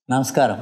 నమస్కారం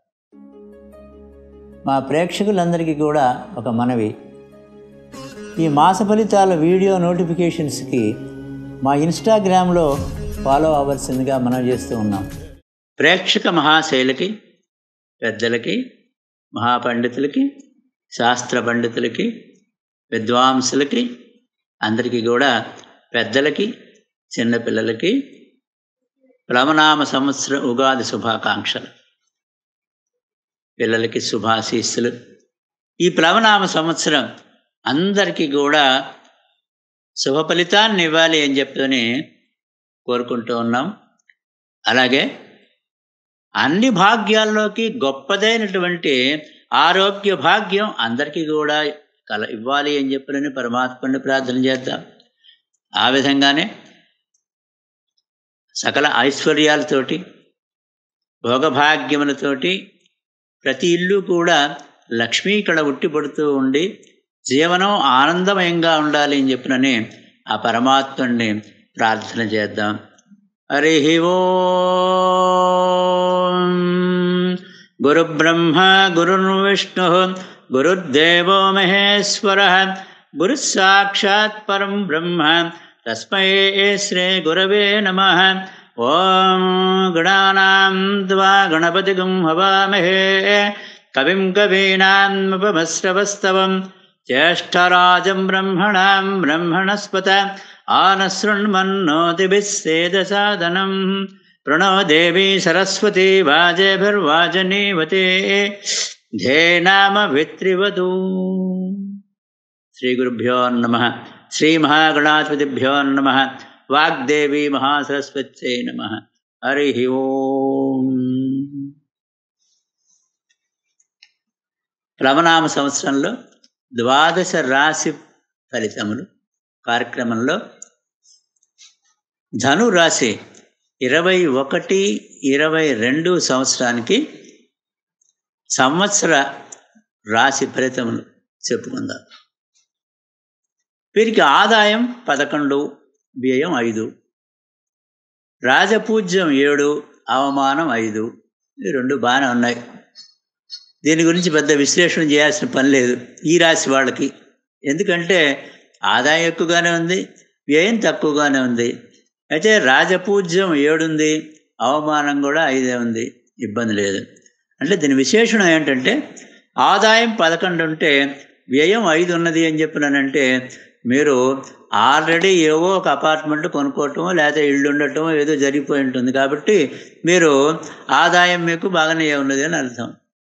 మా ప్రేక్షకులందరికీ కూడా ఒక మనవి ఈ మాస ఫలితాల వీడియో నోటిఫికేషన్స్కి మా ఇన్స్టాగ్రామ్లో ఫాలో అవ్వాల్సిందిగా మనం చేస్తూ ఉన్నాం ప్రేక్షక మహాశైలకి పెద్దలకి మహాపండితులకి శాస్త్ర పండితులకి విద్వాంసులకి అందరికీ కూడా పెద్దలకి చిన్నపిల్లలకి ప్లవనామ సంవత్సర ఉగాది శుభాకాంక్షలు పిల్లలకి శుభాశీస్సులు ఈ ప్లవనామ సంవత్సరం అందరికీ కూడా శుభ ఫలితాన్ని ఇవ్వాలి అని చెప్పని కోరుకుంటూ ఉన్నాం అలాగే అన్ని భాగ్యాల్లోకి గొప్పదైనటువంటి ఆరోగ్య భాగ్యం అందరికీ కూడా కల ఇవ్వాలి అని చెప్పని పరమాత్మని ప్రార్థన చేద్దాం ఆ విధంగానే సకల ఐశ్వర్యాలతోటి భోగభాగ్యములతోటి ప్రతి ఇల్లు కూడా లక్ష్మీ కళ ఉట్టిపడుతూ ఉండి జీవనం ఆనందమయంగా ఉండాలి అని చెప్పినని ఆ పరమాత్ముడిని ప్రార్థన చేద్దాం హరి ఓం గురుబ్రహ్మ గురుర్విష్ణు గురుర్దేవో మహేశ్వర గురు సాక్షాత్ పరం బ్రహ్మ తస్మై శ్రీ గురవే నమ ఓం గణానాం ద్వా గణపతిగం హవామహే కవిం కవీనాముపమశ్రవస్తవం జ్యేష్ఠరాజం బ్రహ్మణాం బ్రహ్మణస్పత ఆనశృణ్మన్నోతిభిः సేదసాదనం ప్రణో దేవీ సరస్వతి వాజేభిర్వాజనీవతే ధేనామవిత్రివతూ శ్రీగురుభ్యో నమ శ్రీమహాగణాధిపతిభ్యో నమ వాగ్దేవి మహాసరస్వత్యై నమ హరి ఓం ప్లవనామ సంవత్సరంలో ద్వాదశ రాశి ఫలితములు కార్యక్రమంలో ధను రాశి ఇరవై ఒకటి ఇరవై రెండు సంవత్సరానికి సంవత్సర రాశి ఫలితములు చెప్పుకుందాం వీరికి ఆదాయం పదకొండు వ్యయం ఐదు రాజపూజ్యం ఏడు అవమానం ఐదు ఈ రెండు బాగానే ఉన్నాయి దీని గురించి పెద్ద విశ్లేషణ చేయాల్సిన పని లేదు ఈ రాశి వాళ్ళకి ఎందుకంటే ఆదాయం ఎక్కువగానే ఉంది వ్యయం తక్కువగానే ఉంది అయితే రాజపూజ్యం ఏడుంది అవమానం కూడా ఐదే ఉంది ఇబ్బంది లేదు అంటే దీని విశేషణం ఏంటంటే ఆదాయం పదకొండు ఉంటే వ్యయం ఐదు ఉన్నది అని చెప్పినానంటే మీరు ఆల్రెడీ ఏవో ఒక అపార్ట్మెంట్ కొనుక్కోవటమో లేకపోతే ఇల్లు ఉండటమో ఏదో జరిగిపోయి ఉంటుంది కాబట్టి మీరు ఆదాయం మీకు బాగానే ఉన్నది అని అర్థం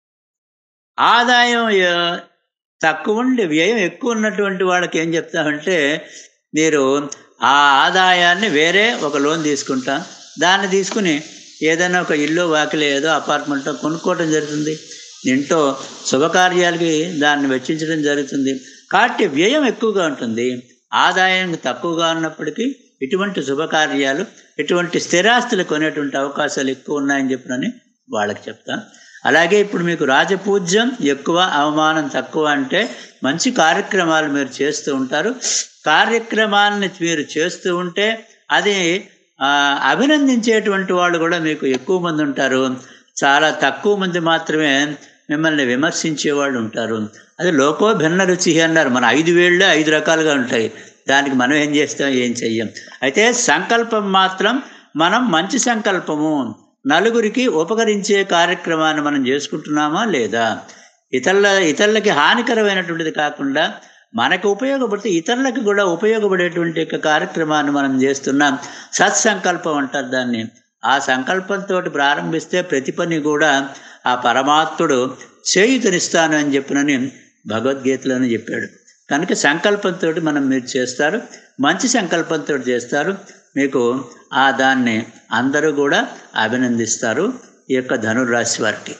ఆదాయం తక్కువ ఉండి వ్యయం ఎక్కువ ఉన్నటువంటి వాళ్ళకి ఏం చెప్తామంటే మీరు ఆ ఆదాయాన్ని వేరే ఒక లోన్ తీసుకుంటాం దాన్ని తీసుకుని ఏదైనా ఒక ఇల్లు వాకిలి ఏదో అపార్ట్మెంట్లో కొనుక్కోవడం జరుగుతుంది ఇంట్లో శుభకార్యాలకి దాన్ని వెచ్చించడం జరుగుతుంది కాబట్టి వ్యయం ఎక్కువగా ఉంటుంది ఆదాయం తక్కువగా ఉన్నప్పటికీ ఇటువంటి శుభకార్యాలు ఇటువంటి స్థిరాస్తులు కొనేటువంటి అవకాశాలు ఎక్కువ ఉన్నాయని చెప్పినని వాళ్ళకి చెప్తాం అలాగే ఇప్పుడు మీకు రాజపూజ్యం ఎక్కువ అవమానం తక్కువ అంటే మంచి కార్యక్రమాలు మీరు చేస్తూ ఉంటారు కార్యక్రమాలని మీరు చేస్తూ ఉంటే అది అభినందించేటువంటి వాళ్ళు కూడా మీకు ఎక్కువ మంది ఉంటారు చాలా తక్కువ మంది మాత్రమే మిమ్మల్ని విమర్శించే వాళ్ళు ఉంటారు అది లోకో భిన్న రుచి అన్నారు మన ఐదు వేళ్ళే ఐదు రకాలుగా ఉంటాయి దానికి మనం ఏం చేస్తాం ఏం చెయ్యం అయితే సంకల్పం మాత్రం మనం మంచి సంకల్పము నలుగురికి ఉపకరించే కార్యక్రమాన్ని మనం చేసుకుంటున్నామా లేదా ఇతరుల ఇతరులకి హానికరమైనటువంటిది కాకుండా మనకు ఉపయోగపడితే ఇతరులకు కూడా ఉపయోగపడేటువంటి యొక్క కార్యక్రమాన్ని మనం చేస్తున్నాం సత్సంకల్పం అంటారు దాన్ని ఆ సంకల్పంతో ప్రారంభిస్తే ప్రతి పని కూడా ఆ పరమాత్ముడు చేయుతనిస్తాను అని చెప్పినని భగవద్గీతలోనే చెప్పాడు కనుక సంకల్పంతో మనం మీరు చేస్తారు మంచి సంకల్పంతో చేస్తారు మీకు ఆ దాన్ని అందరూ కూడా అభినందిస్తారు ఈ యొక్క ధనుర్రాశి వారికి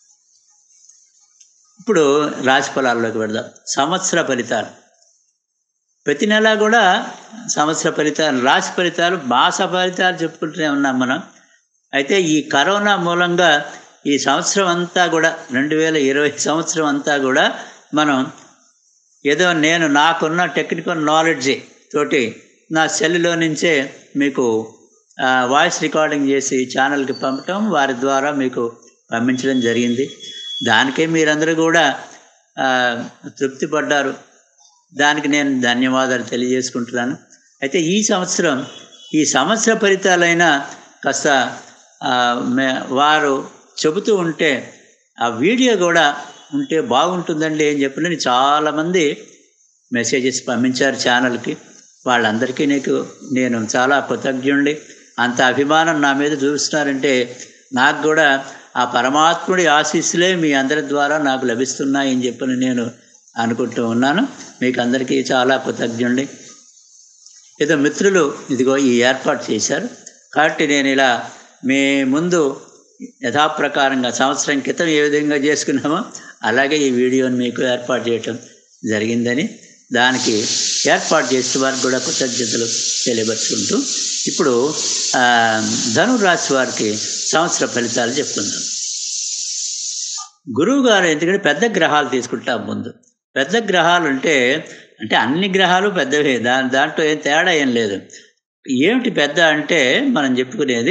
ఇప్పుడు రాశి ఫలాల్లోకి వెళదాం సంవత్సర ఫలితాలు ప్రతి నెల కూడా సంవత్సర ఫలితాలు రాశి ఫలితాలు మాస ఫలితాలు చెప్పుకుంటూనే ఉన్నాం మనం అయితే ఈ కరోనా మూలంగా ఈ సంవత్సరం అంతా కూడా రెండు వేల ఇరవై సంవత్సరం అంతా కూడా మనం ఏదో నేను నాకున్న టెక్నికల్ నాలెడ్జ్ తోటి నా సెల్లో నుంచే మీకు వాయిస్ రికార్డింగ్ చేసి ఛానల్కి పంపటం వారి ద్వారా మీకు పంపించడం జరిగింది దానికే మీరందరూ కూడా ఆ, తృప్తి పడ్డారు దానికి నేను ధన్యవాదాలు తెలియజేసుకుంటున్నాను అయితే ఈ సంవత్సరం ఈ సంవత్సర ఫలితాలైన కాస్త ఆ, మే- వారు చెబుతూ ఉంటే ఆ వీడియో కూడా ఉంటే బాగుంటుందండి అని చెప్పి చాలామంది మెసేజెస్ పంపించారు ఛానల్కి వాళ్ళందరికీ నీకు నేను చాలా కృతజ్ఞుండి అంత అభిమానం నా మీద చూపిస్తున్నారంటే నాకు కూడా ఆ పరమాత్ముడి ఆశీస్సులే మీ అందరి ద్వారా నాకు లభిస్తున్నాయని చెప్పని నేను అనుకుంటూ ఉన్నాను మీకు అందరికీ చాలా కృతజ్ఞుండి ఏదో మిత్రులు ఇదిగో ఈ ఏర్పాటు చేశారు కాబట్టి నేను ఇలా మీ ముందు యథాప్రకారంగా సంవత్సరం క్రితం ఏ విధంగా చేసుకున్నామో అలాగే ఈ వీడియోని మీకు ఏర్పాటు చేయటం జరిగిందని దానికి ఏర్పాటు చేసిన వారికి కూడా కృతజ్ఞతలు తెలియపరుచుకుంటూ ఇప్పుడు ఆ, ధనురాశి వారికి సంవత్సర ఫలితాలు చెప్పుకుందాం గురువు గారు ఎందుకంటే పెద్ద గ్రహాలు తీసుకుంటాం ముందు పెద్ద గ్రహాలు అంటే అంటే అన్ని గ్రహాలు పెద్దవే దా దాంట్లో ఏం తేడా ఏం లేదు ఏమిటి పెద్ద అంటే మనం చెప్పుకునేది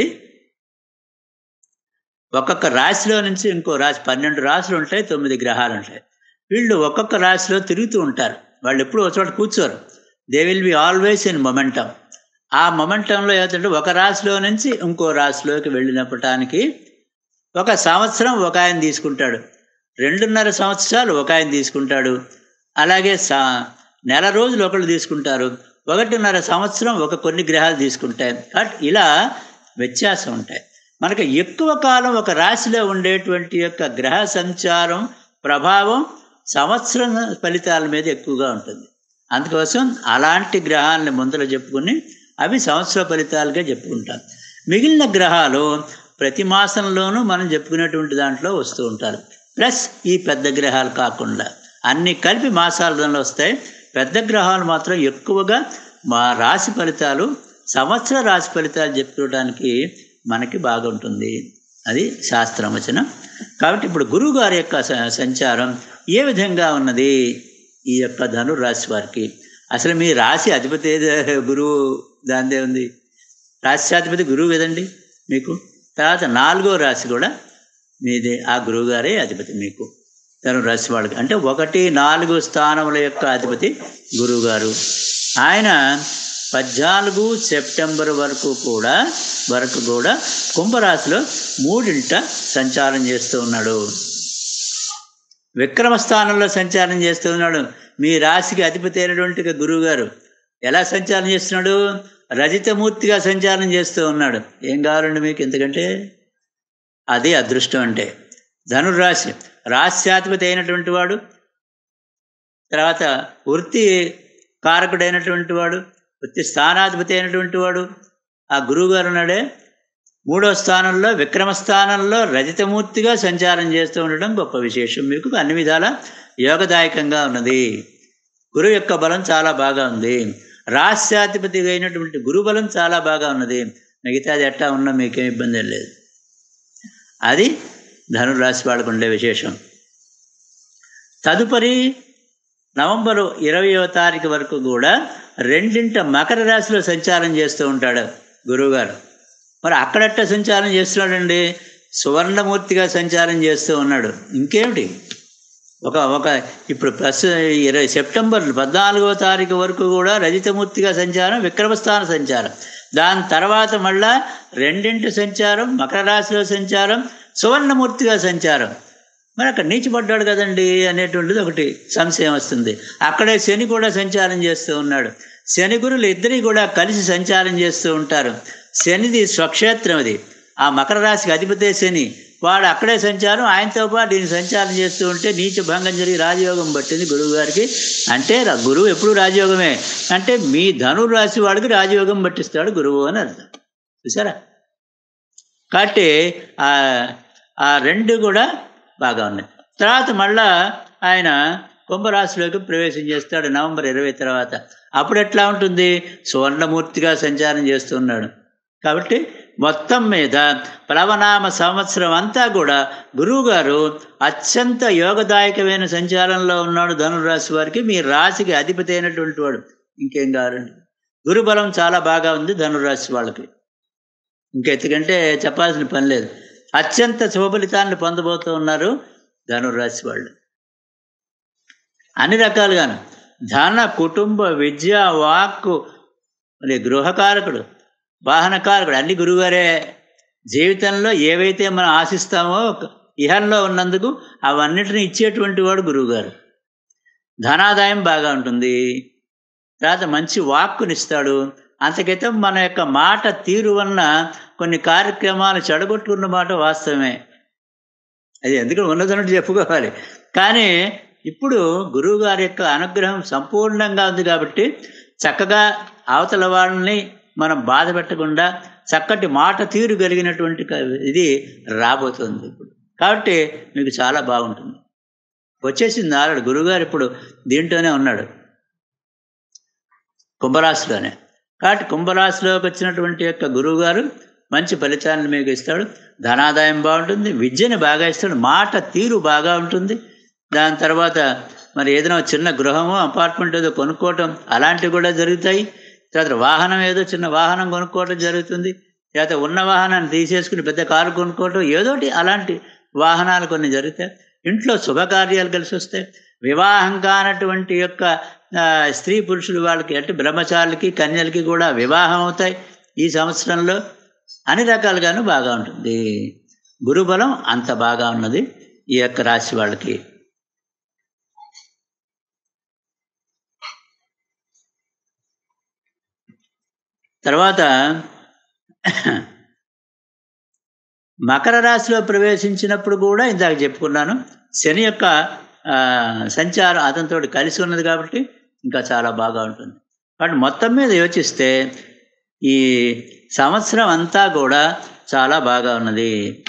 ఒక్కొక్క రాశిలో నుంచి ఇంకో రాశి పన్నెండు రాశులు ఉంటాయి తొమ్మిది గ్రహాలు ఉంటాయి వీళ్ళు ఒక్కొక్క రాశిలో తిరుగుతూ ఉంటారు వాళ్ళు ఎప్పుడు ఒక చోట కూర్చోరు they will be always in momentum ఆ మొమెంటంలో ఏమిటంటే ఒక రాశిలో నుంచి ఇంకో రాశిలోకి వెళ్ళినప్పటానికి ఒక సంవత్సరం ఒక ఆయన తీసుకుంటాడు రెండున్నర సంవత్సరాలు ఒక ఆయన తీసుకుంటాడు అలాగే సా నెల రోజులు ఒకళ్ళు తీసుకుంటారు ఒకటిన్నర సంవత్సరం ఒక కొన్ని గ్రహాలు తీసుకుంటాయి కాబట్టి ఇలా వ్యత్యాసం ఉంటాయి మనకు ఎక్కువ కాలం ఒక రాశిలో ఉండేటువంటి యొక్క గ్రహ సంచారం ప్రభావం సంవత్సరం ఫలితాల మీద ఎక్కువగా ఉంటుంది అందుకోసం అలాంటి గ్రహాలని ముందర చెప్పుకుని అవి సంవత్సర ఫలితాలుగా చెప్పుకుంటాం మిగిలిన గ్రహాలు ప్రతి మాసంలోనూ మనం చెప్పుకునేటువంటి దాంట్లో వస్తూ ఉంటారు ప్లస్ ఈ పెద్ద గ్రహాలు కాకుండా అన్ని కలిపి మాసాలలో వస్తాయి పెద్ద గ్రహాలు మాత్రం ఎక్కువగా మా రాశి ఫలితాలు సంవత్సర రాశి ఫలితాలు చెప్పుకోవడానికి మనకి బాగుంటుంది అది శాస్త్రం వచనం కాబట్టి ఇప్పుడు గురువు గారి యొక్క స- సంచారం ఏ విధంగా ఉన్నది ఈ యొక్క ధను రాశి వారికి అసలు మీ రాశి అధిపతి ఏది గురువు దాందే ఉంది రాశ్యాధిపతి గురువు కదండి మీకు తర్వాత నాలుగో రాశి కూడా మీది ఆ గురువు గారే అధిపతి మీకు ధను రాశి వాళ్ళకి అంటే ఒకటి నాలుగు స్థానముల యొక్క అధిపతి గురువు గారు ఆయన పద్నాలుగు సెప్టెంబర్ వరకు కూడా వరకు కూడా కుంభరాశిలో మూడింట సంచారం చేస్తూ ఉన్నాడు విక్రమ స్థానంలో సంచారం చేస్తూ ఉన్నాడు మీ రాశికి అధిపతి అయినటువంటి గురువు గారు ఎలా సంచారం చేస్తున్నాడు రజితమూర్తిగా సంచారం చేస్తూ ఉన్నాడు ఏం కావాలండి మీకు ఎందుకంటే అది అదృష్టం అంటే ధనుర్రాశి రాశ్యాధిపతి అయినటువంటి వాడు తర్వాత వృత్తి కారకుడైనటువంటి వాడు వృత్తి స్థానాధిపతి అయినటువంటి వాడు ఆ గురువు గారు ఉన్నాడే మూడో స్థానంలో విక్రమ స్థానంలో రజితమూర్తిగా సంచారం చేస్తూ ఉండడం గొప్ప విశేషం మీకు అన్ని విధాల యోగదాయకంగా ఉన్నది గురువు యొక్క బలం చాలా బాగా ఉంది రాష్ట్రాధిపతి అయినటువంటి గురు బలం చాలా బాగా ఉన్నది మిగతాది ఎట్టా ఉన్నా మీకేం ఇబ్బంది ఏం లేదు అది ధనురాశి వాళ్ళకు ఉండే విశేషం తదుపరి నవంబరు ఇరవయో తారీఖు వరకు కూడా రెండింట మకర రాశిలో సంచారం చేస్తూ ఉంటాడు గురువుగారు మరి అక్కడట్ట సంచారం చేస్తున్నాడండి సువర్ణమూర్తిగా సంచారం చేస్తూ ఉన్నాడు ఇంకేమిటి ఒక ఒక ఇప్పుడు ప్లస్ ఇరవై సెప్టెంబర్ పద్నాలుగవ తారీఖు వరకు కూడా రజితమూర్తిగా సంచారం విక్రమస్థాన సంచారం దాని తర్వాత మళ్ళా రెండింటి సంచారం మకర రాశిలో సంచారం సువర్ణమూర్తిగా సంచారం మరి అక్కడ నీచిపడ్డాడు కదండి అనేటువంటిది ఒకటి సంశయం వస్తుంది అక్కడే శని కూడా సంచారం చేస్తూ ఉన్నాడు శని గురులు ఇద్దరి కూడా కలిసి సంచారం చేస్తూ ఉంటారు శనిది స్వక్షేత్రం అది ఆ మకర రాశికి అధిపతే శని వాడు అక్కడే సంచారం ఆయనతో పాటు ఈయన సంచారం చేస్తూ ఉంటే నీచ భంగం జరిగి రాజయోగం పట్టింది గురువు గారికి అంటే రా- గురువు ఎప్పుడు రాజయోగమే అంటే మీ ధనుర్ రాశి వాడికి రాజయోగం పట్టిస్తాడు గురువు అని అర్థం చూసారా కాబట్టి ఆ ఆ రెండు కూడా బాగా ఉన్నాయి తర్వాత మళ్ళా ఆయన కుంభరాశిలోకి ప్రవేశం చేస్తాడు నవంబర్ ఇరవై తర్వాత అప్పుడు ఎట్లా ఉంటుంది సువర్ణమూర్తిగా సంచారం చేస్తున్నాడు కాబట్టి మొత్తం మీద ప్లవనామ సంవత్సరం అంతా కూడా గురువుగారు అత్యంత యోగదాయకమైన సంచారంలో ఉన్నాడు ధనురాశి వారికి మీ రాశికి అధిపతి అయినటువంటి వాడు ఇంకేం కావాలండి గురుబలం చాలా బాగా ఉంది ధనురాశి వాళ్ళకి ఇంకెందుకంటే చెప్పాల్సిన పని లేదు అత్యంత శుభఫలితాన్ని పొందబోతూ ఉన్నారు ధనుర్రాశి వాళ్ళు అన్ని రకాలుగాను ధన కుటుంబ విద్య వాక్కు మరి గృహకారకుడు వాహనకారకుడు అన్ని గురువుగారే జీవితంలో ఏవైతే మనం ఆశిస్తామో ఇహంలో ఉన్నందుకు అవన్నిటిని ఇచ్చేటువంటి వాడు గురువుగారు ధనాదాయం బాగా ఉంటుంది తర్వాత మంచి వాక్కునిస్తాడు అంతకైతే మన యొక్క మాట తీరు వలన కొన్ని కార్యక్రమాలు చెడగొట్టుకున్న మాట వాస్తవమే అది ఎందుకు ఉన్నదన్నట్టు చెప్పుకోవాలి కానీ ఇప్పుడు గురువు గారి యొక్క అనుగ్రహం సంపూర్ణంగా ఉంది కాబట్టి చక్కగా అవతల వాళ్ళని మనం బాధ పెట్టకుండా చక్కటి మాట తీరు కలిగినటువంటి క- ఇది రాబోతుంది ఇప్పుడు కాబట్టి మీకు చాలా బాగుంటుంది వచ్చేసింది నారాడు గురువుగారు ఇప్పుడు దీంట్లోనే ఉన్నాడు కుంభరాశిలోనే కాబట్టి కుంభరాశిలోకి వచ్చినటువంటి యొక్క గురువుగారు మంచి ఫలితాలను మీకు ఇస్తాడు ధనాదాయం బాగుంటుంది విద్యని బాగా ఇస్తాడు మాట తీరు బాగా ఉంటుంది దాని తర్వాత మరి ఏదైనా చిన్న గృహమో అపార్ట్మెంట్ ఏదో కొనుక్కోవటం అలాంటివి కూడా జరుగుతాయి తర్వాత వాహనం ఏదో చిన్న వాహనం కొనుక్కోవటం జరుగుతుంది తర్వాత ఉన్న వాహనాన్ని తీసేసుకుని పెద్ద కారు కొనుక్కోవటం ఏదోటి అలాంటి వాహనాలు కొన్ని జరుగుతాయి ఇంట్లో శుభకార్యాలు కలిసి వస్తాయి వివాహం కానటువంటి యొక్క ఆ, స్త్రీ పురుషులు వాళ్ళకి అంటే బ్రహ్మచారులకి కన్యలకి కూడా వివాహం అవుతాయి ఈ సంవత్సరంలో అన్ని రకాలుగాను బాగా ఉంటుంది గురుబలం అంత బాగా ఉన్నది ఈ యొక్క రాశి వాళ్ళకి తర్వాత మకర రాశిలో ప్రవేశించినప్పుడు కూడా ఇందాక చెప్పుకున్నాను శని యొక్క ఆ, సంచారం అతనితో కలిసి ఉన్నది కాబట్టి ఇంకా చాలా బాగా ఉంటుంది కాబట్టి మొత్తం మీద యోచిస్తే ఈ సంవత్సరం అంతా కూడా చాలా బాగా ఉన్నది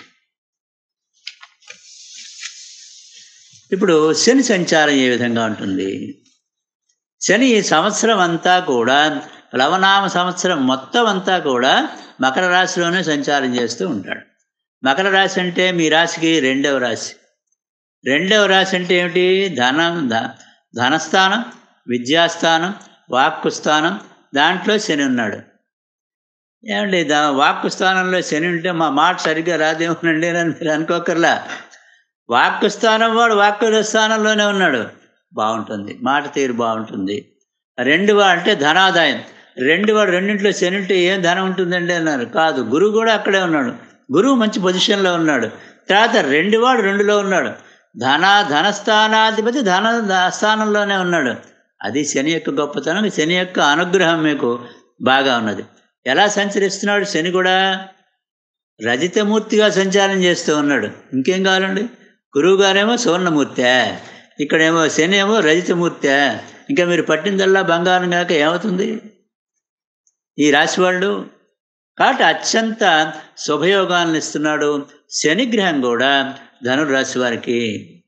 ఇప్పుడు శని సంచారం ఏ విధంగా ఉంటుంది శని ఈ సంవత్సరం అంతా కూడా ప్లవనామ సంవత్సరం మొత్తం అంతా కూడా మకర రాశిలోనే సంచారం చేస్తూ ఉంటాడు మకర రాశి అంటే మీ రాశికి రెండవ రాశి రెండవ రాశి అంటే ఏమిటి ధనం ధ- ధనస్థానం విద్యాస్థానం వాక్కు స్థానం దాంట్లో శని ఉన్నాడు ఏమండి దా వాక్కు స్థానంలో శని ఉంటే మా మాట సరిగ్గా రాదేమోనండి అని మీరు అనుకోకర్లా వాక్కు స్థానం వాడు వాక్కు స్థానంలోనే ఉన్నాడు బాగుంటుంది మాట తీరు బాగుంటుంది రెండు వా అంటే ధనాదాయం రెండు వాడు రెండింటిలో శని ఉంటే ఏం ధనం ఉంటుందండి అన్నారు కాదు గురువు కూడా అక్కడే ఉన్నాడు గురువు మంచి పొజిషన్లో ఉన్నాడు తర్వాత రెండు వాడు రెండులో ఉన్నాడు ధన ధనస్థానాధిపతి ధన ధ- స్థానంలోనే ఉన్నాడు అది శని యొక్క గొప్పతనం శని యొక్క అనుగ్రహం మీకు బాగా ఉన్నది ఎలా సంచరిస్తున్నాడు శని కూడా రజితమూర్తిగా సంచారం చేస్తూ ఉన్నాడు ఇంకేం కావాలండి గురువు గారేమో సువర్ణమూర్తే ఇక్కడేమో శని ఏమో రజితమూర్తే ఇంకా మీరు పట్టిందల్లా బంగారం కాక ఏమవుతుంది ఈ రాశి వాళ్ళు కాబట్టి అత్యంత శుభయోగాలను ఇస్తున్నాడు శనిగ్రహం కూడా ధనుర్రాశి వారికి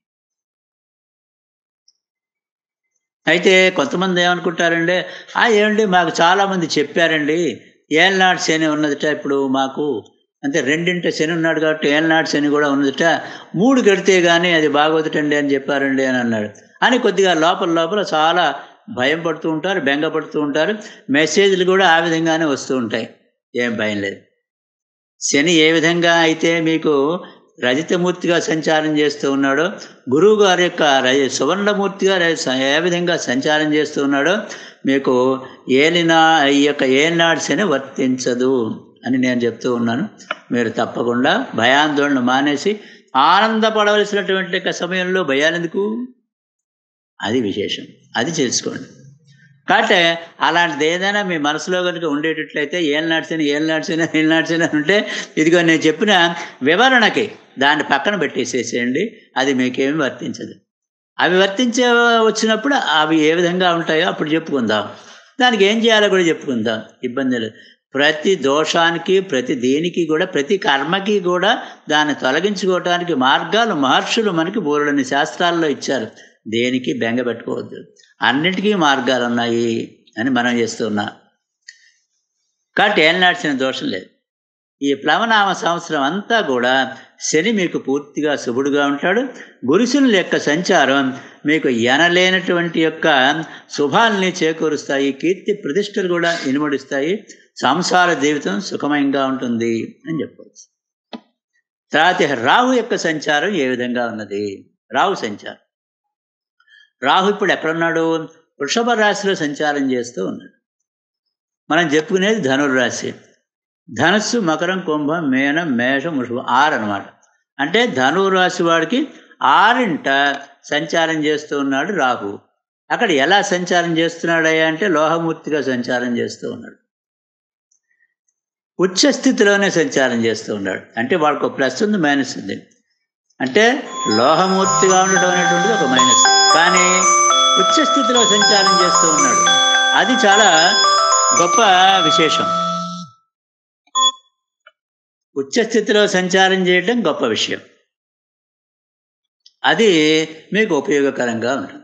అయితే కొంతమంది ఏమనుకుంటారండి ఆ ఏమండి మాకు చాలామంది చెప్పారండి ఏళ్ళనాడు శని ఉన్నదిట ఇప్పుడు మాకు అంటే రెండింట శని ఉన్నాడు కాబట్టి ఏళ్ళనాడు శని కూడా ఉన్నదిట మూడు కడితే కానీ అది బాగోదుటండి అని చెప్పారండి అని అన్నాడు అని కొద్దిగా లోపల లోపల చాలా భయం పడుతూ ఉంటారు బెంగ పడుతూ ఉంటారు మెసేజ్లు కూడా ఆ విధంగానే వస్తూ ఉంటాయి ఏం భయం లేదు శని ఏ విధంగా అయితే మీకు రజితమూర్తిగా సంచారం చేస్తూ ఉన్నాడో గురువు గారి యొక్క రజ సువర్ణమూర్తిగా ర- ఏ విధంగా సంచారం చేస్తూ ఉన్నాడో మీకు ఏలినా ఈ యొక్క ఏనాడు శని వర్తించదు అని నేను చెప్తూ ఉన్నాను మీరు తప్పకుండా భయాందోళన మానేసి ఆనందపడవలసినటువంటి యొక్క సమయంలో భయాలెందుకు అది విశేషం అది తెలుసుకోండి కాబట్టి అలాంటిది ఏదైనా మీ మనసులో కనుక ఉండేటట్లయితే ఏం నడిచిన ఏం నడిచిన ఏం నడిచిన ఉంటే ఇదిగో నేను చెప్పిన వివరణకి దాన్ని పక్కన పెట్టేసేసేయండి అది మీకేమి వర్తించదు అవి వర్తించే వచ్చినప్పుడు అవి ఏ విధంగా ఉంటాయో అప్పుడు చెప్పుకుందాం దానికి ఏం చేయాలో కూడా చెప్పుకుందాం ఇబ్బంది లేదు ప్రతి దోషానికి ప్రతి దేనికి కూడా ప్రతి కర్మకి కూడా దాన్ని తొలగించుకోవటానికి మార్గాలు మహర్షులు మనకి బోరుడని శాస్త్రాల్లో ఇచ్చారు దేనికి బెంగ పెట్టుకోవద్దు అన్నిటికీ మార్గాలు ఉన్నాయి అని మనం చేస్తున్నా కాబట్టి ఏం నడిచిన దోషం లేదు ఈ ప్లవనామ సంవత్సరం అంతా కూడా శని మీకు పూర్తిగా శుభుడుగా ఉంటాడు గురుసుల యొక్క సంచారం మీకు ఎనలేనటువంటి యొక్క శుభాల్ని చేకూరుస్తాయి కీర్తి ప్రతిష్టలు కూడా ఇనుమడిస్తాయి సంసార జీవితం సుఖమయంగా ఉంటుంది అని చెప్పవచ్చు తర్వాత రాహు యొక్క సంచారం ఏ విధంగా ఉన్నది రాహు సంచారం రాహు ఇప్పుడు ఎక్కడున్నాడు వృషభ రాశిలో సంచారం చేస్తూ ఉన్నాడు మనం చెప్పుకునేది ధనుర్రాశి ధనస్సు మకరం కుంభం మేనం మేషం వృషభం ఆరు అనమాట అంటే ధనురాశి వాడికి ఆరింట సంచారం చేస్తూ ఉన్నాడు రాహు అక్కడ ఎలా సంచారం చేస్తున్నాడయ్యా అంటే లోహమూర్తిగా సంచారం చేస్తూ ఉన్నాడు ఉచ్చ స్థితిలోనే సంచారం చేస్తూ ఉన్నాడు అంటే వాడికి ఒక ప్లస్ ఉంది మైనస్ ఉంది అంటే లోహమూర్తిగా ఉండటం అనేటువంటిది ఒక మైనస్ కానీ ఉచ్చ స్థితిలో సంచారం చేస్తూ ఉన్నాడు అది చాలా గొప్ప విశేషం ఉచ్చ స్థితిలో సంచారం చేయడం గొప్ప విషయం అది మీకు ఉపయోగకరంగా ఉంటుంది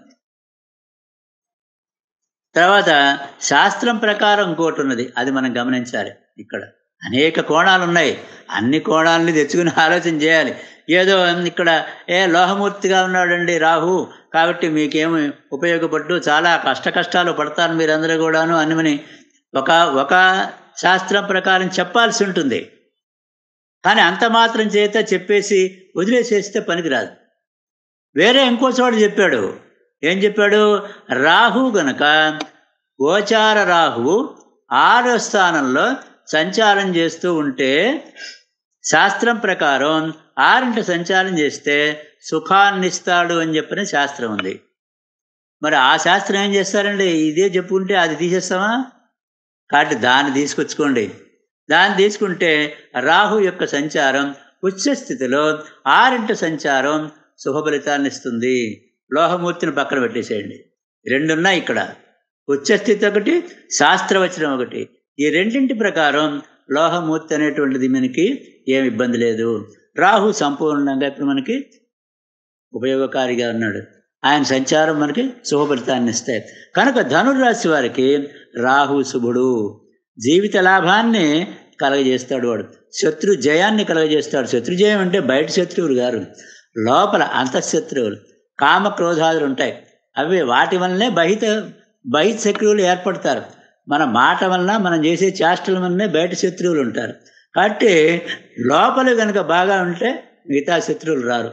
తర్వాత శాస్త్రం ప్రకారం ఇంకోటి ఉన్నది అది మనం గమనించాలి ఇక్కడ అనేక కోణాలు ఉన్నాయి అన్ని కోణాలని తెచ్చుకుని ఆలోచన చేయాలి ఏదో ఇక్కడ ఏ లోహమూర్తిగా ఉన్నాడండి రాహు కాబట్టి మీకేమి ఉపయోగపడ్డు చాలా కష్ట కష్టాలు పడతారు మీరందరూ కూడాను అని ఒక ఒక శాస్త్రం ప్రకారం చెప్పాల్సి ఉంటుంది కానీ అంత మాత్రం చేత చెప్పేసి వదిలేసేస్తే పనికిరాదు వేరే ఇంకో చోట చెప్పాడు ఏం చెప్పాడు రాహు గనక గోచార రాహువు ఆరో స్థానంలో సంచారం చేస్తూ ఉంటే శాస్త్రం ప్రకారం ఆరింట సంచారం చేస్తే సుఖాన్ని ఇస్తాడు అని చెప్పిన శాస్త్రం ఉంది మరి ఆ శాస్త్రం ఏం చేస్తారండి ఇదే చెప్పుకుంటే అది తీసేస్తామా కాబట్టి దాన్ని తీసుకొచ్చుకోండి దాన్ని తీసుకుంటే రాహు యొక్క సంచారం ఉచ్చ స్థితిలో ఆరింట సంచారం శుభ ఫలితాన్ని ఇస్తుంది లోహమూర్తిని పక్కన పెట్టేసేయండి రెండున్నాయి ఇక్కడ ఉచ్చస్థితి ఒకటి శాస్త్రవచనం ఒకటి ఈ రెండింటి ప్రకారం లోహమూర్తి అనేటువంటిది మనకి ఏమి ఇబ్బంది లేదు రాహు సంపూర్ణంగా ఇప్పుడు మనకి ఉపయోగకారిగా ఉన్నాడు ఆయన సంచారం మనకి శుభ ఫలితాన్ని ఇస్తాయి కనుక ధనుర్రాశి వారికి రాహు శుభుడు జీవిత లాభాన్ని కలగజేస్తాడు వాడు శత్రు జయాన్ని కలగజేస్తాడు శత్రు జయం అంటే బయట శత్రువులు గారు లోపల అంతఃశత్రువులు కామ క్రోధాదులు ఉంటాయి అవి వాటి వల్లనే బహిత బహిత శత్రువులు ఏర్పడతారు మన మాట వలన మనం చేసే చేష్టల వల్లనే బయట శత్రువులు ఉంటారు కాబట్టి లోపల కనుక బాగా ఉంటే మిగతా శత్రువులు రారు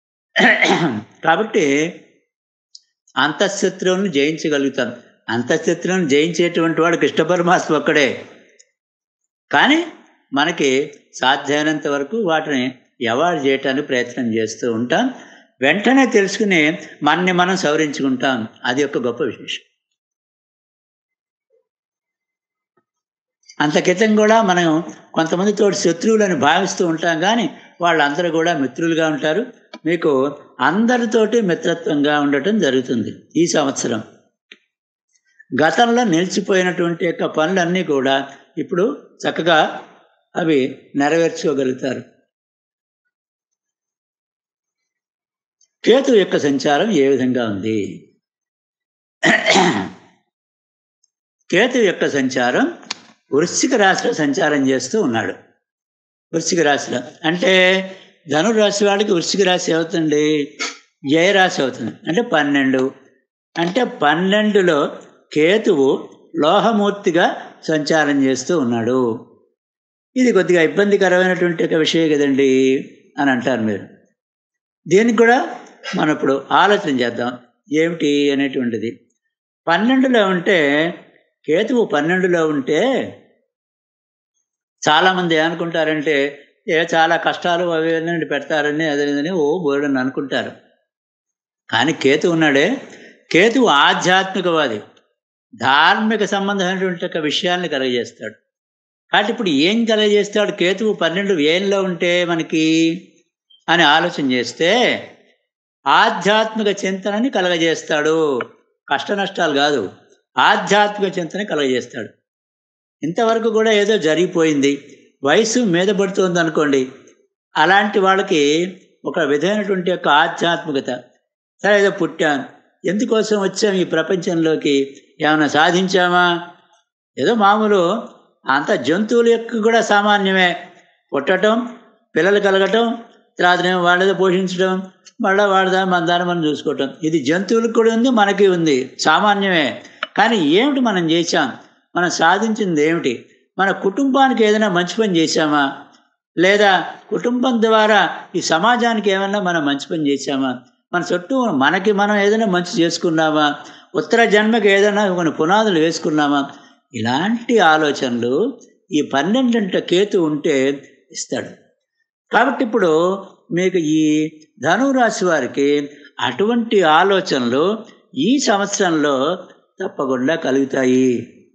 కాబట్టి అంతఃశత్రువులను జయించగలుగుతాం అంతఃశత్రువులను జయించేటువంటి వాడు కృష్ణ పరమాత్మ ఒక్కడే కానీ మనకి సాధ్యమైనంత వరకు వాటిని అవాయిడ్ చేయడానికి ప్రయత్నం చేస్తూ ఉంటాం వెంటనే తెలుసుకుని మనని మనం సవరించుకుంటాం అది ఒక గొప్ప విశేషం అంత క్రితం కూడా మనం కొంతమందితో శత్రువులని భావిస్తూ ఉంటాం కానీ వాళ్ళందరూ కూడా మిత్రులుగా ఉంటారు మీకు అందరితోటి మిత్రత్వంగా ఉండటం జరుగుతుంది ఈ సంవత్సరం గతంలో నిలిచిపోయినటువంటి యొక్క పనులన్నీ కూడా ఇప్పుడు చక్కగా అవి నెరవేర్చుకోగలుగుతారు కేతు యొక్క సంచారం ఏ విధంగా ఉంది కేతు యొక్క సంచారం వృశ్చిక రాశిలో సంచారం చేస్తూ ఉన్నాడు వృశ్చిక రాశిలో అంటే ధనురాశి వాడికి వృశ్చిక రాశి అవుతుంది జయరాశి అవుతుంది అంటే పన్నెండు అంటే పన్నెండులో కేతువు లోహమూర్తిగా సంచారం చేస్తూ ఉన్నాడు ఇది కొద్దిగా ఇబ్బందికరమైనటువంటి ఒక విషయం కదండి అని అంటారు మీరు దీనికి కూడా మనం ఇప్పుడు ఆలోచన చేద్దాం ఏమిటి అనేటువంటిది పన్నెండులో ఉంటే కేతువు పన్నెండులో ఉంటే చాలామంది ఏమనుకుంటారంటే ఏ చాలా కష్టాలు అవి అన్నీ పెడతారని అదేదని ఓ బోర్డని అనుకుంటారు కానీ కేతు ఉన్నాడే కేతువు ఆధ్యాత్మికవాది ధార్మిక సంబంధమైనటువంటి ఒక విషయాల్ని కలగజేస్తాడు కాబట్టి ఇప్పుడు ఏం కలగజేస్తాడు కేతువు పన్నెండు వేల్లో ఉంటే మనకి అని ఆలోచన చేస్తే ఆధ్యాత్మిక చింతనని కలగజేస్తాడు కష్ట నష్టాలు కాదు ఆధ్యాత్మిక చింతన కలగజేస్తాడు ఇంతవరకు కూడా ఏదో జరిగిపోయింది వయసు మీద పడుతుంది అనుకోండి అలాంటి వాళ్ళకి ఒక విధమైనటువంటి యొక్క ఆధ్యాత్మికత సరే ఏదో పుట్టాను ఎందుకోసం వచ్చాం ఈ ప్రపంచంలోకి ఏమైనా సాధించామా ఏదో మామూలు అంత జంతువుల యొక్క కూడా సామాన్యమే పుట్టడం పిల్లలు కలగటం తర్వాతనేమో వాళ్ళేదో పోషించడం మళ్ళీ వాడదా మన దాన్ని మనం చూసుకోవటం ఇది జంతువులకు కూడా ఉంది మనకి ఉంది సామాన్యమే కానీ ఏమిటి మనం చేశాం మనం సాధించింది ఏమిటి మన కుటుంబానికి ఏదైనా మంచి పని చేశామా లేదా కుటుంబం ద్వారా ఈ సమాజానికి ఏమైనా మనం మంచి పని చేశామా మన చుట్టూ మనకి మనం ఏదైనా మంచి చేసుకున్నామా ఉత్తర జన్మకి ఏదైనా కొన్ని పునాదులు వేసుకున్నామా ఇలాంటి ఆలోచనలు ఈ పన్నెండింట కేతు ఉంటే ఇస్తాడు కాబట్టి ఇప్పుడు మీకు ఈ ధనురాశి వారికి అటువంటి ఆలోచనలు ఈ సంవత్సరంలో తప్పకుండా కలుగుతాయి